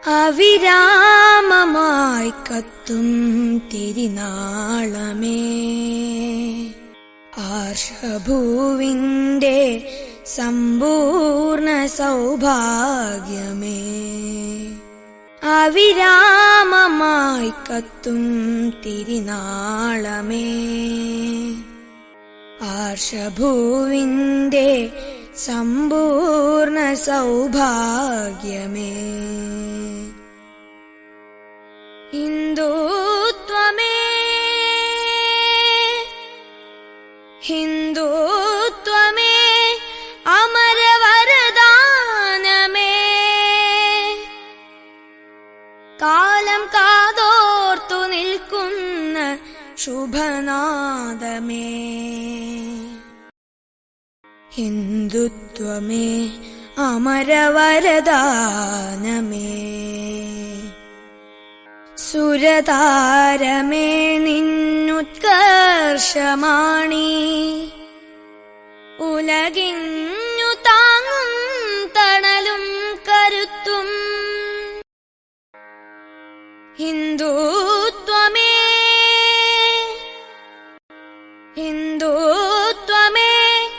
അവിരാമമായി കത്തും തിരിനാളമേ ആർഷഭൂവിന്റെ സമ്പൂർണ്ണ സൗഭാഗ്യമേ അവിരാമമായി കത്തും തിരിനാളമേ ആർഷഭൂവിന്റെ സമ്പൂർണ്ണ സൗഭാഗ്യമേ ഹിന്ദുത്വമേ ഹിന്ദുത്വമേ അമരവരദാനമേ കാലം കാതോർത്തു നിൽക്കുന്ന ശുഭനാദമേ ഹിന്ദുത്വമേ അമരവരദാനമേ സുരതാരമേ നിന്നുത്കർഷമാണി ഉലകിഞ്ഞു താങ്ങും തണലും കരുത്തും ഹിന്ദുത്വമേ ഹിന്ദുത്വമേ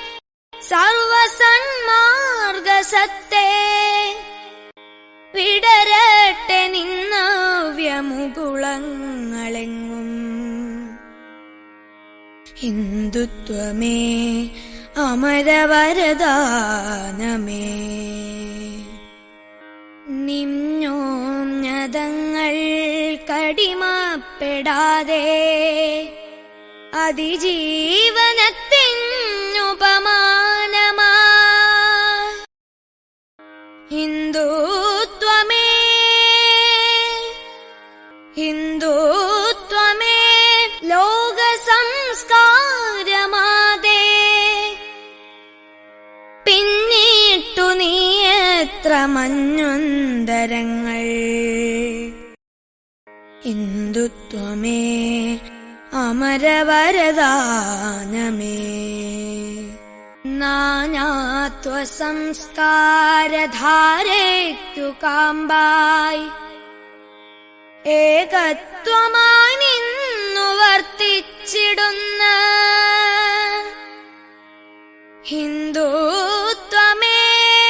സർവസന്മാർഗസത്തെ വിടരട്ടെ നിന്നവ്യമുകുളങ്ങളെങ്ങും ഹിന്ദുത്വമേ അമരവരദാനമേ നിമ്നോന്നതങ്ങൾ കടിമപ്പെടാതെ അതിജീവനത്തിനുപമാനമാ ഹിന്ദുത്വമേ ഹിന്ദുത്വമേ ലോക സംസ്കാരമാതേ പിന്നിട്ടു നീ എത്ര മഞ്ഞുന്തരങ്ങൾ ഹിന്ദുത്വമേ അമരവരദാനമേ നാനാത്വ സംസ്കാരധാരയ്ക്കു കാമ്പായി ഏകത്വമായി നിന്നു വർത്തിച്ചിടുന്ന ഹിന്ദുത്വമേ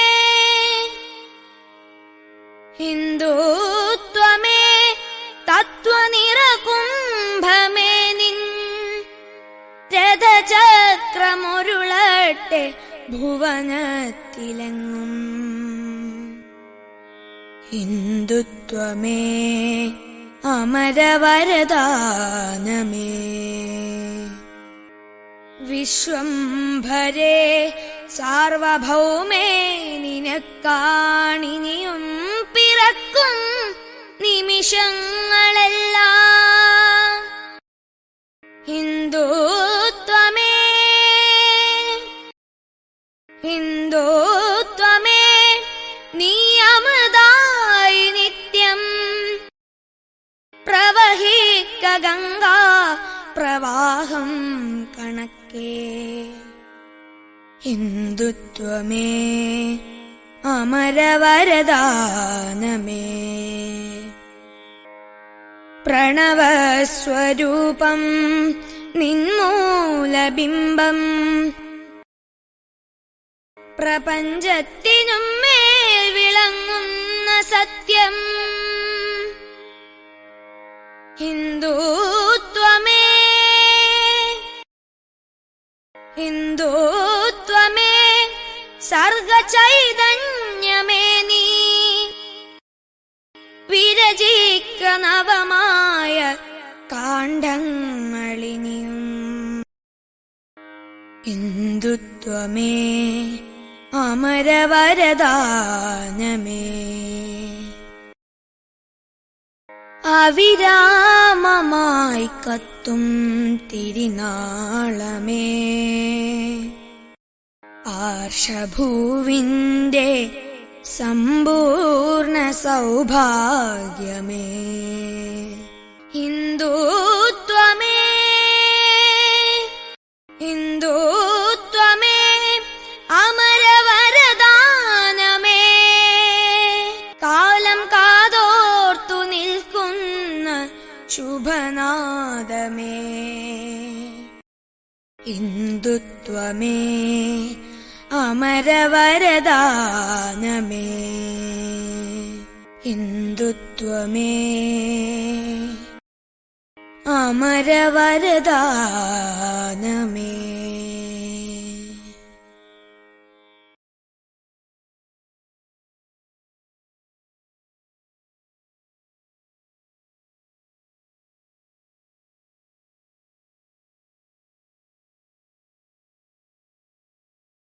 ഹിന്ദുത്വമേ തത്വനിറകുംഭമേ നിൻ രഥചക്രമൊരുളട്ടെ ഭുവനത്തിലെങ്ങും ഹിന്ദുത്വമേ അമരവരദാനമേ വിശ്വംഭരേ സാർവഭൗമേ നിനക്കാണിനിയും പിറക്കും നിമിഷങ്ങളെല്ലാം ഹിന്ദുത്വമേ ഹിന്ദുത്വമേ നീ അമൃതായി നിത്യം പ്രവഹിക്ക ഗംഗാ പ്രവാഹം കണക്കേ ഹിന്ദുത്വമേ അമരവരദാനമേ പ്രണവസ്വരൂപം നിന്മൂലബിംബം പ്രപഞ്ചത്തിനും മേൽ വിളങ്ങുന്ന സത്യം ഹിന്ദുത്വമേ ഹിന്ദുത്വമേ സർഗചൈതന്യമേ നീ വിരചിക്ക നവമായ കാണ്ഡങ്ങളിനിയും ഹിന്ദുത്വമേ അമരവരദാനമേ അവിരാമമായി കത്തും തിരിനാളമേ ആർഷഭൂവിന്റെ സമ്പൂർണ്ണ സൗഭാഗ്യമേ ഹിന്ദുത്വമേ ഹിന്ദുത്വമേ അമരവരദാനമേ കാലം കാതോ शुभनादमे हिन्दुत्वमे अमरवरदानमे हिन्दुत्वमे अमरवरदानमे